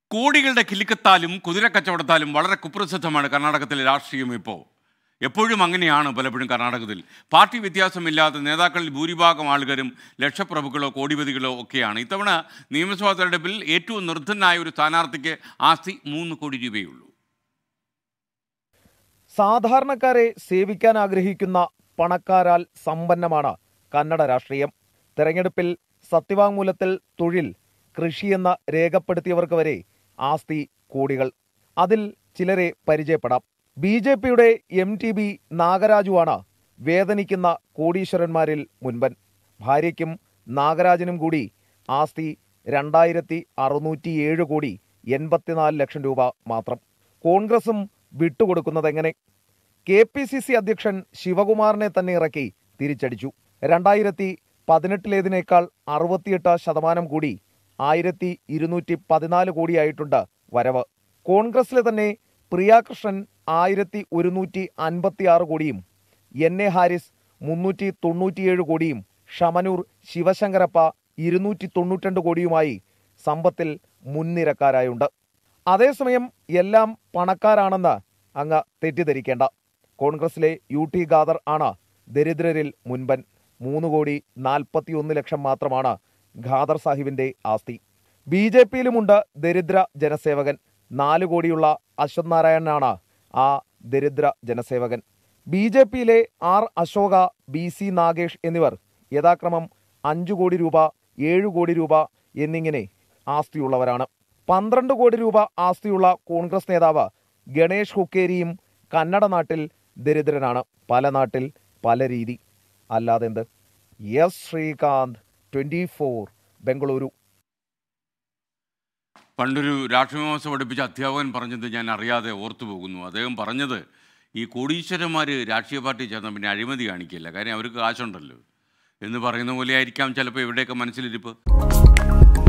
കോടികളുടെ കിലുക്കത്താലും കുതിരക്കച്ചവടത്താലും വളരെ കുപ്രസിദ്ധമാണ് കർണാടകത്തിലെ രാഷ്ട്രീയം ഇപ്പോൾ എപ്പോഴും അങ്ങനെയാണ് പലപ്പോഴും കർണാടകത്തിൽ പാർട്ടി വ്യത്യാസമില്ലാത്ത നേതാക്കളിൽ ഭൂരിഭാഗം ആളുകളും ലക്ഷപ്രഭുക്കളോ കോടിപതികളോ ഒക്കെയാണ് ഇത്തവണ നിയമസഭാ തെരഞ്ഞെടുപ്പിൽ ഏറ്റവും നിർദ്ധനായ ഒരു സ്ഥാനാർത്ഥിക്ക് ആസ്തി മൂന്ന് കോടി രൂപയുള്ളൂ സാധാരണക്കാരെ സേവിക്കാൻ ആഗ്രഹിക്കുന്ന പണക്കാരാൽ സമ്പന്നമാണ് കന്നഡ രാഷ്ട്രീയം തെരഞ്ഞെടുപ്പിൽ സത്യവാങ്മൂലത്തിൽ തൊഴിൽ കൃഷിയെന്ന് രേഖപ്പെടുത്തിയവർക്ക് വരെ ആസ്തി കോടികൾ അതിൽ ചിലരെ പരിചയപ്പെടാം ബി ജെ പിയുടെ എം ടി ബി നാഗരാജുവാണ് വേദനിക്കുന്ന കോടീശ്വരന്മാരിൽ മുൻപൻ ഭാര്യയ്ക്കും നാഗരാജനും കൂടി ആസ്തി രണ്ടായിരത്തി അറുന്നൂറ്റിയേഴ് കോടി എൺപത്തിനാല് ലക്ഷം രൂപ മാത്രം കോൺഗ്രസും വിട്ടുകൊടുക്കുന്നതെങ്ങനെ കെ പി സി സി അധ്യക്ഷൻ ശിവകുമാറിനെ തന്നെ ഇറക്കി തിരിച്ചടിച്ചു രണ്ടായിരത്തി പതിനെട്ടിലേതിനേക്കാൾ അറുപത്തിയെട്ട് ശതമാനം കൂടി ആയിരത്തി ഇരുന്നൂറ്റി പതിനാല് കോടിയായിട്ടുണ്ട് വരവ് കോൺഗ്രസിലെ തന്നെ പ്രിയാകൃഷ്ണൻ ആയിരത്തി ഒരുന്നൂറ്റി അൻപത്തി ആറ് കോടിയും എൻ എ ഹാരിസ് മുന്നൂറ്റി തൊണ്ണൂറ്റിയേഴ് കോടിയും ഷമനൂർ ശിവശങ്കരപ്പ ഇരുന്നൂറ്റി തൊണ്ണൂറ്റിരണ്ട് കോടിയുമായി സമ്പത്തിൽ മുൻനിരക്കാരായുണ്ട് അതേസമയം എല്ലാം പണക്കാരാണെന്ന് അങ്ങ് തെറ്റിദ്ധരിക്കേണ്ട കോൺഗ്രസിലെ യു ടി ഖാദർ ആണ് ദരിദ്രരിൽ മുൻപൻ മൂന്ന് കോടി നാൽപ്പത്തിയൊന്ന് ലക്ഷം മാത്രമാണ് ഖാദർ സാഹിബിന്റെ ആസ്തി ബി ജെ പിയിലുമുണ്ട് ദരിദ്ര ജനസേവകൻ നാല് കോടിയുള്ള അശ്വത് നാരായണനാണ് ആ ദരിദ്ര ജനസേവകൻ ബി ജെ പിയിലെ R Ashoka B C Nagesh എന്നിവർ യഥാക്രമം അഞ്ചു കോടി രൂപ ഏഴ് കോടി രൂപ എന്നിങ്ങനെ ആസ്തിയുള്ളവരാണ് പന്ത്രണ്ട് കോടി രൂപ ആസ്തിയുള്ള കോൺഗ്രസ് നേതാവ് ഗണേഷ് ഹുക്കേരിയും കന്നഡ നാട്ടിൽ ദരിദ്രനാണ് പല നാട്ടിൽ പല രീതി അല്ലാതെന്ത് S Sreekanth twenty four Bengaluru പണ്ടൊരു രാഷ്ട്രീയമാസം പഠിപ്പിച്ച അധ്യാപകൻ പറഞ്ഞത് ഞാൻ അറിയാതെ ഓർത്തു പോകുന്നു അദ്ദേഹം പറഞ്ഞത് ഈ കോടീശ്വരന്മാർ രാഷ്ട്രീയ പാർട്ടി ചേർന്ന പിന്നെ അഴിമതി കാണിക്കില്ല കാര്യം അവർക്ക് കാശുണ്ടല്ലോ എന്ന് പറയുന്ന പോലെ ആയിരിക്കാം ചിലപ്പോൾ എവിടെയൊക്കെ മനസ്സിലിരിപ്പ്